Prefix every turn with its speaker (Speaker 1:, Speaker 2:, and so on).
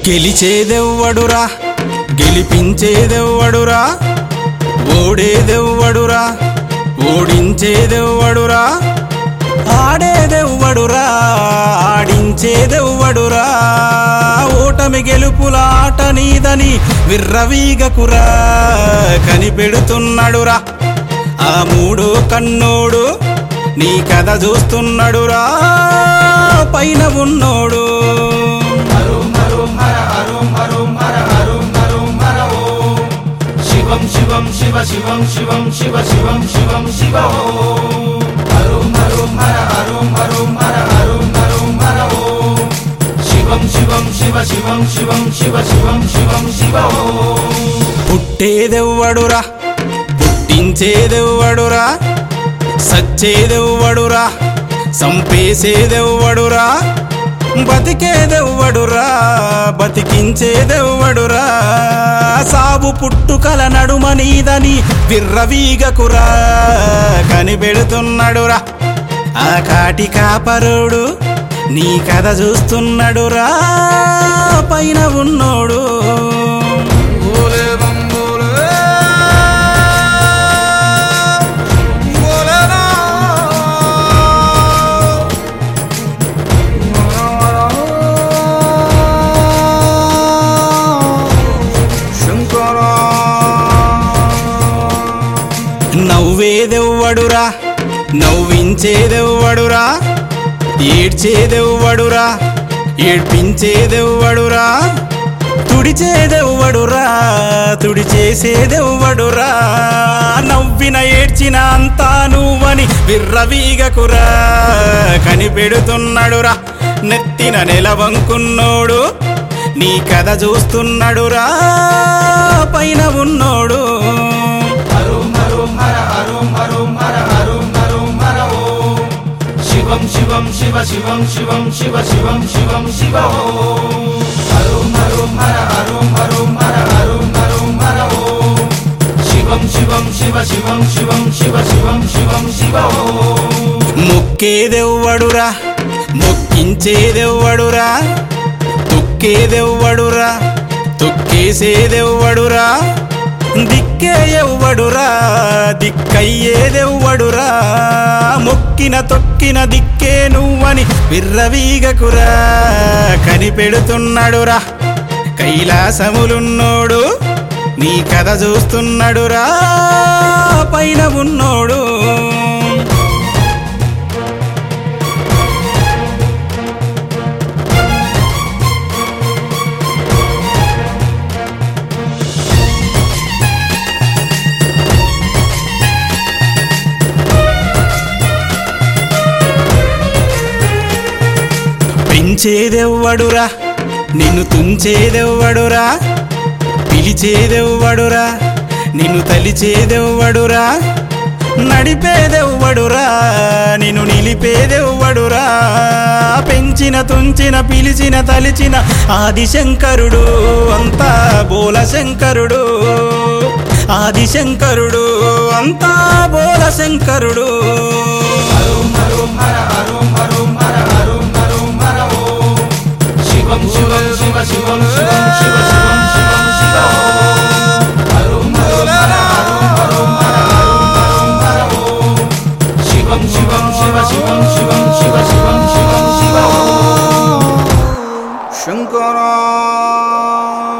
Speaker 1: గెలిచేదెవ్వడురా గెలిపించేదెవ్వడురా ఓడేదెవ్వడురా ఓడించేదెవ్వడురా ఆడేదెవ్వడురా ఆడించేదెవ్వడురా ఓటమి గెలుపుల ఆట నీదని విర్రవీగకురా కనిపెడుతున్నాడురా ఆ మూడో కన్నోడు నీ కథ చూస్తున్నాడురా పైన ఉన్నోడు
Speaker 2: శివం శివం శివ శివం శివం శివ శివం శివం శివ ఓం హరోం హరోం హర హరోం హరోం హర హరోం హరోం హర ఓం శివం శివం శివ శివం శివం శివ శివం శివం శివ ఓం
Speaker 1: పుట్టేదెవ్వడురా పుట్టించేదెవ్వడురా సచ్చేదెవ్వడురా సంపేసేదెవ్వడురా బతికేదెవ్వడురా బతికించేదెవ్వడురా సాగు పుట్టుకల నడుమ నీదని విర్రవీగకురా కనిపెడుతున్నాడురా ఆ కాటి కాపరుడు నీ కథ చూస్తున్నాడురా పైన ఉన్నోడు ఓలే బంబోలే, ఓలేనా. శంకరా. నవ్వేదెవ్వడురా నవ్వించేదెవ్వడురా ఏడ్చేదెవ్వడురా ఏడ్పించేదెవ్వడురా తుడిచేదెవ్వడురా తుడి చేసేదెవ్వడురా నవ్విన ఏడ్చిన అంతా నువ్వని విర్రవీగకురా కనిపెడుతున్నాడురా నెత్తిన నెలవంకున్నోడు నీ కథ చూస్తున్నాడురా పైన ఉన్నోడు
Speaker 2: హరోం హరోం హర హరోం హరోం హర హరోం హరోం హర ఓం శివం శివం శివ శివం శివం శివ శివం శివం శివ ఓం హరోం హరోం హర హరోం హరోం హర హరోం హరోం హర ఓం శివం శివం శివ శివం శివం శివ శివం శివం శివ ఓం
Speaker 1: మొక్కేదెవ్వడురా మొక్కించేదెవ్వడురా తొక్కేదెవ్వడురా తొక్కేసేదెవ్వడురా దిక్కే ఎవ్వడురా దిక్కయ్యేదెవ్వడురా మొక్కిన తొక్కిన దిక్కే నువ్వని విర్రవీగకురా కనిపెడుతున్నాడురా కైలాసములున్నోడు నీ కథ చూస్తున్నాడురా పైన ఉన్నోడు పెంచేదెవ్వడురా నిన్ను తుంచేదెవ్వడురా పిలిచేదెవ్వడురా నిన్ను తలిచేదెవ్వడురా నడిపేదెవ్వడురా నిన్ను నిలిపేదెవ్వడురా పెంచిన తుంచిన పిలిచిన తలిచిన ఆదిశంకరుడు అంతా బోల శంకరుడు ఆదిశంకరుడు అంతా బోల శంకరుడు
Speaker 2: హరోం హరోం హర హరోం హరోం హర హరోం హరోం హర ఓం శివం శివం శివ శివం శివం శివ శివం శివం శివ ఓం హరోం హరోం హర హరోం హరోం హర హరోం హరోం హర ఓం శివం శివం శివ శివం శివం శివ శివం శివం శివ ఓం
Speaker 1: శంకరా